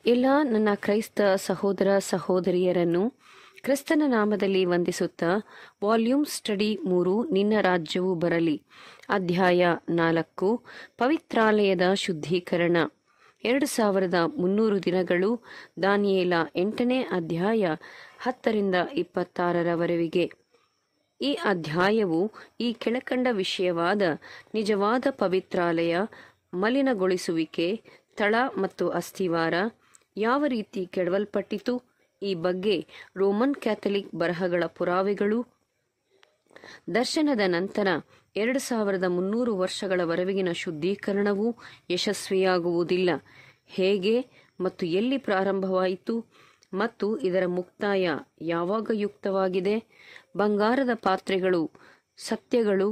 ಎಲ್ಲ ನನ್ನ ಕ್ರೈಸ್ತ ಸಹೋದರ ಸಹೋದರಿಯರನ್ನು ಕ್ರಿಸ್ತನ ನಾಮದಲ್ಲಿ ವಂದಿಸುತ್ತಾ ವಾಲ್ಯೂಮ್ ಸ್ಟಡಿ ಮೂರು ನಿನ್ನ ರಾಜ್ಯವು ಬರಲಿ ಅಧ್ಯಾಯ ನಾಲ್ಕು ಪವಿತ್ರಾಲಯದ ಶುದ್ಧೀಕರಣ ಎರಡು ಸಾವಿರದ ಮುನ್ನೂರು ದಿನಗಳು ದಾನಿಯೇಲ ಎಂಟನೇ ಅಧ್ಯಾಯ ಹತ್ತರಿಂದ ಇಪ್ಪತ್ತಾರರವರೆಗೆ ಈ ಅಧ್ಯಾಯವು ಈ ಕೆಳಕಂಡ ವಿಷಯವಾದ ನಿಜವಾದ ಪವಿತ್ರಾಲಯ ಮಲಿನಗೊಳಿಸುವಿಕೆ ತಳ ಮತ್ತು ಅಸ್ಥಿವಾರ ಯಾವ ರೀತಿ ಕೆಡವಲ್ಪಟ್ಟಿತು ಈ ಬಗ್ಗೆ ರೋಮನ್ ಕ್ಯಾಥಲಿಕ್ ಬರಹಗಳ ಪುರಾವೆಗಳು ದರ್ಶನದ ನಂತರ ಎರಡು ಸಾವಿರದ ಮುನ್ನೂರು ವರ್ಷಗಳವರೆಗಿನ ಶುದ್ಧೀಕರಣವು ಯಶಸ್ವಿಯಾಗುವುದಿಲ್ಲ ಹೇಗೆ ಮತ್ತು ಎಲ್ಲಿ ಪ್ರಾರಂಭವಾಯಿತು ಮತ್ತು ಇದರ ಮುಕ್ತಾಯ ಯಾವಾಗ ಯುಕ್ತವಾಗಿದೆ ಬಂಗಾರದ ಪಾತ್ರೆಗಳು ಸತ್ಯಗಳು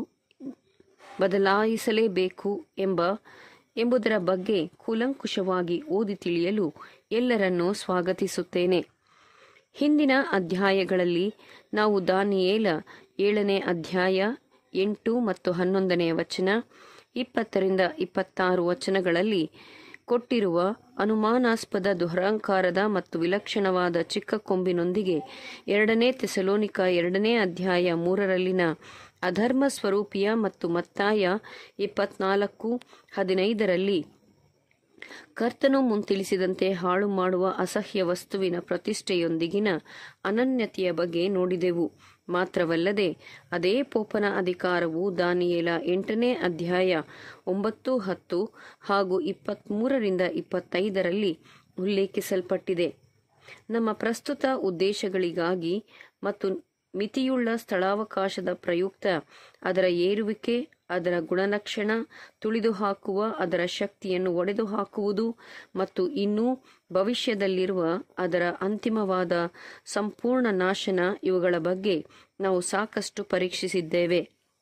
ಬದಲಾಯಿಸಲೇಬೇಕು ಎಂಬ ಎಂಬುದರ ಬಗ್ಗೆ ಕೂಲಂಕುಷವಾಗಿ ಓದಿ ತಿಳಿಯಲು ಎಲ್ಲರನ್ನೂ ಸ್ವಾಗತಿಸುತ್ತೇನೆ ಹಿಂದಿನ ಅಧ್ಯಾಯಗಳಲ್ಲಿ ನಾವು ದಾನಿಯೇಲ ಏಳನೇ ಅಧ್ಯಾಯ ಎಂಟು ಮತ್ತು ಹನ್ನೊಂದನೆಯ ವಚನ ಇಪ್ಪತ್ತರಿಂದ ಇಪ್ಪತ್ತಾರು ವಚನಗಳಲ್ಲಿ ಕೊಟ್ಟಿರುವ ಅನುಮಾನಾಸ್ಪದ ದುಹರಾಂಕಾರದ ಮತ್ತು ವಿಲಕ್ಷಣವಾದ ಚಿಕ್ಕ ಕೊಂಬಿನೊಂದಿಗೆ ಎರಡನೇ ತೆಸಲೋನಿಕ ಎರಡನೇ ಅಧ್ಯಾಯ ಮೂರರಲ್ಲಿನ ಅಧರ್ಮ ಸ್ವರೂಪಿಯ ಮತ್ತು ಮತ್ತಾಯ ಇಪ್ಪತ್ನಾಲ್ಕು ಹದಿನೈದರಲ್ಲಿ ಕರ್ತನು ಮುಂತಿಳಿಸಿದಂತೆ ಹಾಳು ಮಾಡುವ ಅಸಹ್ಯ ವಸ್ತುವಿನ ಪ್ರತಿಷ್ಠೆಯೊಂದಿಗಿನ ಅನನ್ಯತೆಯ ಬಗ್ಗೆ ನೋಡಿದೆವು ಮಾತ್ರವಲ್ಲದೆ ಅದೇ ಪೋಪನ ಅಧಿಕಾರವು ದಾನಿಯೇಲ ಎಂಟನೇ ಅಧ್ಯಾಯ ಒಂಬತ್ತು ಹತ್ತು ಹಾಗೂ ಇಪ್ಪತ್ತ್ಮೂರರಿಂದ ಇಪ್ಪತ್ತೈದರಲ್ಲಿ ಉಲ್ಲೇಖಿಸಲ್ಪಟ್ಟಿದೆ ನಮ್ಮ ಪ್ರಸ್ತುತ ಉದ್ದೇಶಗಳಿಗಾಗಿ ಮತ್ತು ಮಿತಿಯುಳ್ಳ ಸ್ಥಳಾವಕಾಶದ ಪ್ರಯುಕ್ತ ಅದರ ಏರುವಿಕೆ ಅದರ ಗುಣಲಕ್ಷಣ ತುಳಿದು ಹಾಕುವ ಅದರ ಶಕ್ತಿಯನ್ನು ಒಡೆದು ಹಾಕುವುದು ಮತ್ತು ಇನ್ನೂ ಭವಿಷ್ಯದಲ್ಲಿರುವ ಅದರ ಅಂತಿಮವಾದ ಸಂಪೂರ್ಣ ನಾಶನ ಇವುಗಳ ಬಗ್ಗೆ ನಾವು ಸಾಕಷ್ಟು ಪರೀಕ್ಷಿಸಿದ್ದೇವೆ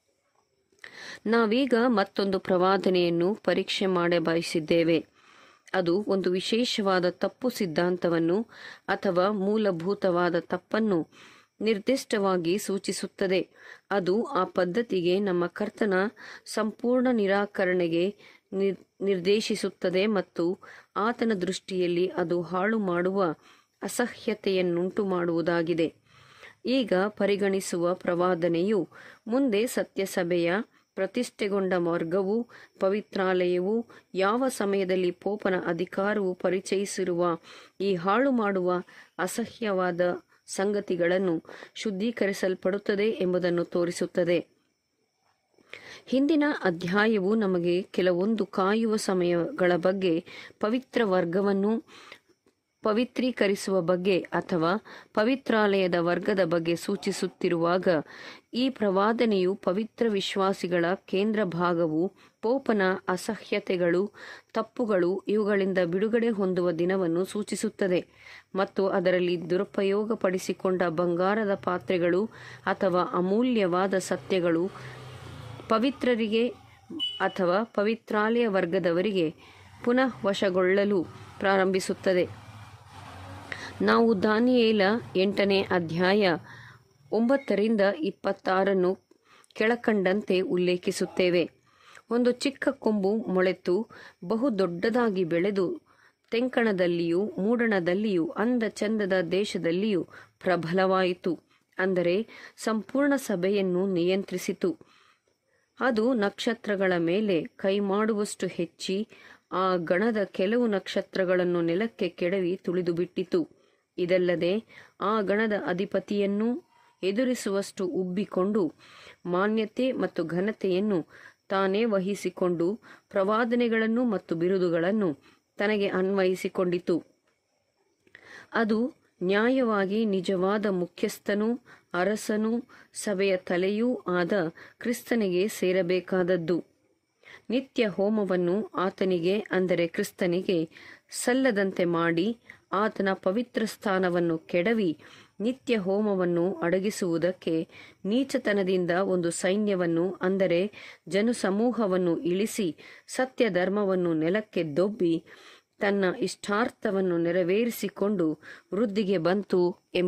ನಾವೀಗ ಮತ್ತೊಂದು ಪ್ರವಾದನೆಯನ್ನು ಪರೀಕ್ಷೆ ಮಾಡ ಬಯಸಿದ್ದೇವೆ ಅದು ಒಂದು ವಿಶೇಷವಾದ ತಪ್ಪು ಸಿದ್ಧಾಂತವನ್ನು ಅಥವಾ ಮೂಲಭೂತವಾದ ತಪ್ಪನ್ನು ನಿರ್ದಿಷ್ಟವಾಗಿ ಸೂಚಿಸುತ್ತದೆ ಅದು ಆ ಪದ್ಧತಿಗೆ ನಮ್ಮ ಕರ್ತನ ಸಂಪೂರ್ಣ ನಿರಾಕರಣೆಗೆ ನಿರ್ದೇಶಿಸುತ್ತದೆ ಮತ್ತು ಆತನ ದೃಷ್ಟಿಯಲ್ಲಿ ಅದು ಹಾಳು ಮಾಡುವ ಅಸಹ್ಯತೆಯನ್ನುಂಟು ಮಾಡುವುದಾಗಿದೆ ಈಗ ಪರಿಗಣಿಸುವ ಪ್ರವಾದನೆಯು ಮುಂದೆ ಸತ್ಯಸಭೆಯ ಪ್ರತಿಷ್ಠೆಗೊಂಡ ಮಾರ್ಗವು ಪವಿತ್ರಾಲಯವು ಯಾವ ಸಮಯದಲ್ಲಿ ಪೋಪನ ಅಧಿಕಾರವು ಪರಿಚಯಿಸಿರುವ ಈ ಹಾಳು ಮಾಡುವ ಅಸಹ್ಯವಾದ ಸಂಗತಿಗಳನ್ನು ಶುದ್ಧೀಕರಿಸಲ್ಪಡುತ್ತದೆ ಎಂಬುದನ್ನು ತೋರಿಸುತ್ತದೆ ಹಿಂದಿನ ಅಧ್ಯಾಯವು ನಮಗೆ ಕೆಲವೊಂದು ಕಾಯುವ ಸಮಯಗಳ ಬಗ್ಗೆ ಪವಿತ್ರ ವರ್ಗವನ್ನು ಪವಿತ್ರೀಕರಿಸುವ ಬಗ್ಗೆ ಅಥವಾ ಪವಿತ್ರಾಲಯದ ವರ್ಗದ ಬಗ್ಗೆ ಸೂಚಿಸುತ್ತಿರುವಾಗ ಈ ಪ್ರವಾದನೆಯು ಪವಿತ್ರ ವಿಶ್ವಾಸಿಗಳ ಕೇಂದ್ರ ಭಾಗವು ಪೋಪನ ಅಸಹ್ಯತೆಗಳು ತಪ್ಪುಗಳು ಇವುಗಳಿಂದ ಬಿಡುಗಡೆ ಹೊಂದುವ ದಿನವನ್ನು ಸೂಚಿಸುತ್ತದೆ ಮತ್ತು ಅದರಲ್ಲಿ ದುರುಪಯೋಗಪಡಿಸಿಕೊಂಡ ಬಂಗಾರದ ಪಾತ್ರೆಗಳು ಅಥವಾ ಅಮೂಲ್ಯವಾದ ಸತ್ಯಗಳು ಪವಿತ್ರರಿಗೆ ಅಥವಾ ಪವಿತ್ರಾಲಯ ವರ್ಗದವರಿಗೆ ಪುನಃ ವಶಗೊಳ್ಳಲು ಪ್ರಾರಂಭಿಸುತ್ತದೆ ನಾವು ದಾನಿಯೇಲ ಎಂಟನೇ ಅಧ್ಯಾಯ ಒಂಬತ್ತರಿಂದ ಇಪ್ಪತ್ತಾರನ್ನು ಕೆಳಕಂಡಂತೆ ಉಲ್ಲೇಖಿಸುತ್ತೇವೆ ಒಂದು ಚಿಕ್ಕ ಕೊಂಬು ಮೊಳೆತು ಬಹು ದೊಡ್ಡದಾಗಿ ಬೆಳೆದು ತೆಂಕಣದಲ್ಲಿಯೂ ಮೂಡಣದಲ್ಲಿಯೂ ಅಂದ ಚಂದದ ದೇಶದಲ್ಲಿಯೂ ಪ್ರಬಲವಾಯಿತು ಅಂದರೆ ಸಂಪೂರ್ಣ ಸಭೆಯನ್ನು ನಿಯಂತ್ರಿಸಿತು ಅದು ನಕ್ಷತ್ರಗಳ ಮೇಲೆ ಕೈ ಮಾಡುವಷ್ಟು ಹೆಚ್ಚಿ ಆ ಗಣದ ಕೆಲವು ನಕ್ಷತ್ರಗಳನ್ನು ನೆಲಕ್ಕೆ ಕೆಡವಿ ತುಳಿದುಬಿಟ್ಟಿತು ಇದಲ್ಲದೆ ಆ ಗಣದ ಅಧಿಪತಿಯನ್ನು ಎದುರಿಸುವಷ್ಟು ಉಬ್ಬಿಕೊಂಡು ಮಾನ್ಯತೆ ಮತ್ತು ಘನತೆಯನ್ನು ತಾನೇ ವಹಿಸಿಕೊಂಡು ಪ್ರವಾದನೆಗಳನ್ನು ಮತ್ತು ಬಿರುದುಗಳನ್ನು ತನಗೆ ಅನ್ವಯಿಸಿಕೊಂಡಿತು ಅದು ನ್ಯಾಯವಾಗಿ ನಿಜವಾದ ಮುಖ್ಯಸ್ಥನೂ ಅರಸನೂ ಸಭೆಯ ತಲೆಯೂ ಆದ ಕ್ರಿಸ್ತನಿಗೆ ಸೇರಬೇಕಾದದ್ದು ನಿತ್ಯ ಹೋಮವನ್ನು ಆತನಿಗೆ ಅಂದರೆ ಕ್ರಿಸ್ತನಿಗೆ ಸಲ್ಲದಂತೆ ಮಾಡಿ ಆತನ ಪವಿತ್ರ ಸ್ಥಾನವನ್ನು ಕೆಡವಿ ನಿತ್ಯ ಹೋಮವನ್ನು ಅಡಗಿಸುವುದಕ್ಕೆ ನೀಚತನದಿಂದ ಒಂದು ಸೈನ್ಯವನ್ನು ಅಂದರೆ ಜನಸಮೂಹವನ್ನು ಇಳಿಸಿ ಸತ್ಯ ಧರ್ಮವನ್ನು ನೆಲಕ್ಕೆ ದೊಬ್ಬಿ ತನ್ನ ಇಷ್ಟಾರ್ಥವನ್ನು ನೆರವೇರಿಸಿಕೊಂಡು ವೃದ್ಧಿಗೆ ಬಂತು ಎಂಬ